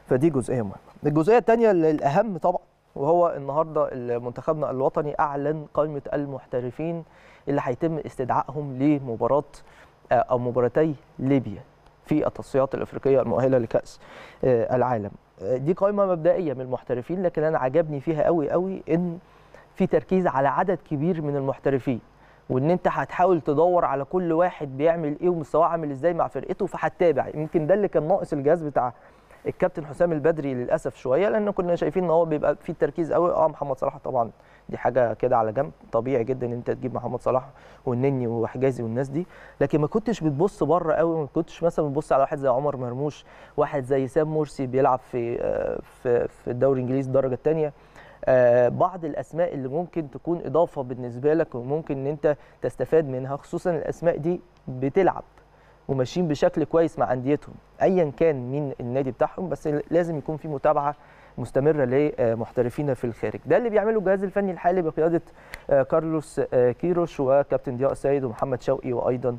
فدي جزئيه مهمه الجزئيه الثانيه الاهم طبعا وهو النهارده منتخبنا الوطني اعلن قائمه المحترفين اللي هيتم استدعائهم لمباراه او مباراتي ليبيا في التصفيات الافريقيه المؤهله لكاس العالم دي قائمه مبدئيه من المحترفين لكن انا عجبني فيها قوي قوي ان في تركيز على عدد كبير من المحترفين وان انت هتحاول تدور على كل واحد بيعمل ايه ومستواه عامل ازاي مع فرقته فهتتابع يمكن ده اللي كان ناقص الجهاز بتاع الكابتن حسام البدري للاسف شويه لان كنا شايفين ان هو بيبقى فيه تركيز قوي اه محمد صلاح طبعا دي حاجه كده على جنب طبيعي جدا ان انت تجيب محمد صلاح والنني وحجازي والناس دي لكن ما كنتش بتبص بره قوي ما كنتش مثلا بتبص على واحد زي عمر مرموش واحد زي سام مرسي بيلعب في في في الدوري الانجليزي الدرجه الثانيه بعض الاسماء اللي ممكن تكون اضافه بالنسبه لك وممكن ان انت تستفاد منها خصوصا الاسماء دي بتلعب وماشيين بشكل كويس مع انديتهم ايا كان مين النادي بتاعهم بس لازم يكون في متابعه مستمره لمحترفين في الخارج ده اللي بيعمله الجهاز الفني الحالي بقياده كارلوس كيروش وكابتن ضياء السيد ومحمد شوقي وايضا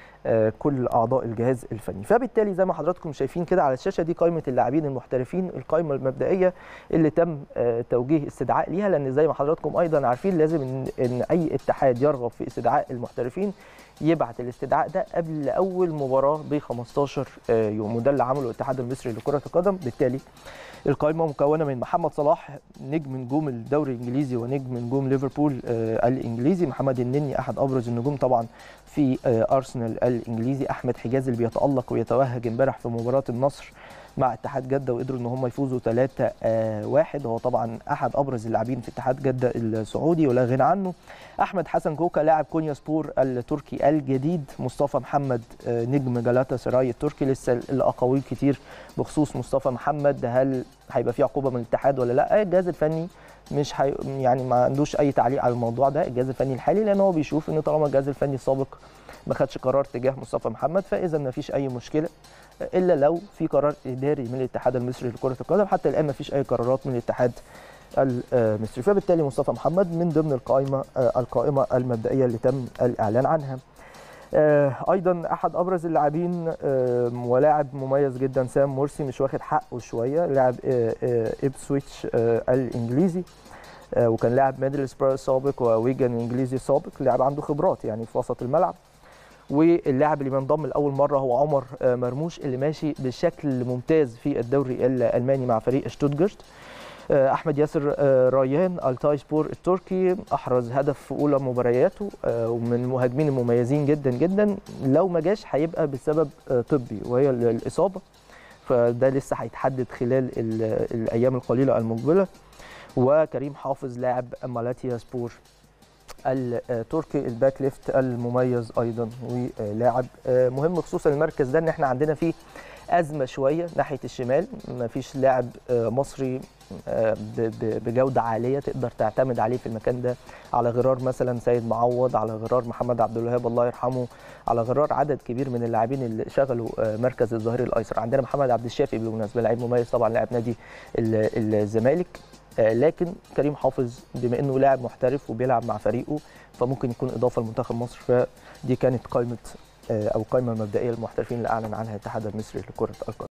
كل اعضاء الجهاز الفني فبالتالي زي ما حضراتكم شايفين كده على الشاشه دي قائمه اللاعبين المحترفين القائمه المبدئيه اللي تم توجيه استدعاء ليها لان زي ما حضراتكم ايضا عارفين لازم ان, إن اي اتحاد يرغب في استدعاء المحترفين يبعت الاستدعاء ده قبل اول مباراه ب 15 يوم وده اللي عمله الاتحاد المصري لكره القدم بالتالي القائمه مكونه من محمد صلاح نجم نجوم الدوري الانجليزي ونجم نجوم ليفربول الانجليزي محمد النني احد ابرز النجوم طبعا في ارسنال الانجليزي احمد حجازي اللي بيتالق ويتوهج امبارح في مباراه النصر مع اتحاد جده وقدروا ان هم يفوزوا 3 1 هو طبعا احد ابرز اللاعبين في اتحاد جده السعودي ولا غنى عنه احمد حسن كوكا لاعب كونيا سبور التركي الجديد مصطفى محمد نجم جلاتا سراي التركي لسه الاقاويل كتير بخصوص مصطفى محمد هل هيبقى في عقوبه من الاتحاد ولا لا الجهاز الفني مش حي... يعني ما عندوش اي تعليق على الموضوع ده الجهاز الفني الحالي لان هو بيشوف ان طالما الجهاز الفني السابق ما خدش قرار تجاه مصطفى محمد فاذا ما فيش اي مشكله الا لو في قرار اداري من الاتحاد المصري لكره القدم حتى الان ما فيش اي قرارات من الاتحاد المصري فبالتالي مصطفى محمد من ضمن القائمه القائمه المبدئيه اللي تم الاعلان عنها ايضا احد ابرز اللاعبين ولاعب مميز جدا سام مرسي مش واخد حقه شويه لاعب ابسويتش الانجليزي وكان لاعب ميدلسبرا سابق وويجن انجليزي سابق لاعب عنده خبرات يعني في وسط الملعب واللاعب اللي بينضم لاول مره هو عمر مرموش اللي ماشي بشكل ممتاز في الدوري الالماني مع فريق شتوتجارت احمد ياسر ريان التاي سبور التركي احرز هدف في اولى مبارياته ومن المهاجمين المميزين جدا جدا لو ما جاش هيبقى بسبب طبي وهي الاصابه فده لسه هيتحدد خلال الايام القليله المقبله وكريم حافظ لاعب مالاتيا سبور التركي الباك ليفت المميز ايضا ولاعب مهم خصوصا المركز ده ان احنا عندنا فيه ازمه شويه ناحيه الشمال ما فيش لاعب مصري بجوده عاليه تقدر تعتمد عليه في المكان ده على غرار مثلا سيد معوض على غرار محمد عبد الوهاب الله يرحمه على غرار عدد كبير من اللاعبين اللي شغلوا مركز الظهير الايسر عندنا محمد عبد الشافي بالمناسبه لاعب مميز طبعا لاعب نادي الزمالك لكن كريم حافظ بما انه لاعب محترف وبيلعب مع فريقه فممكن يكون اضافه لمنتخب مصر فدي كانت قائمه او القائمه المبدئيه للمحترفين اللي اعلن عنها الاتحاد المصري لكره القدم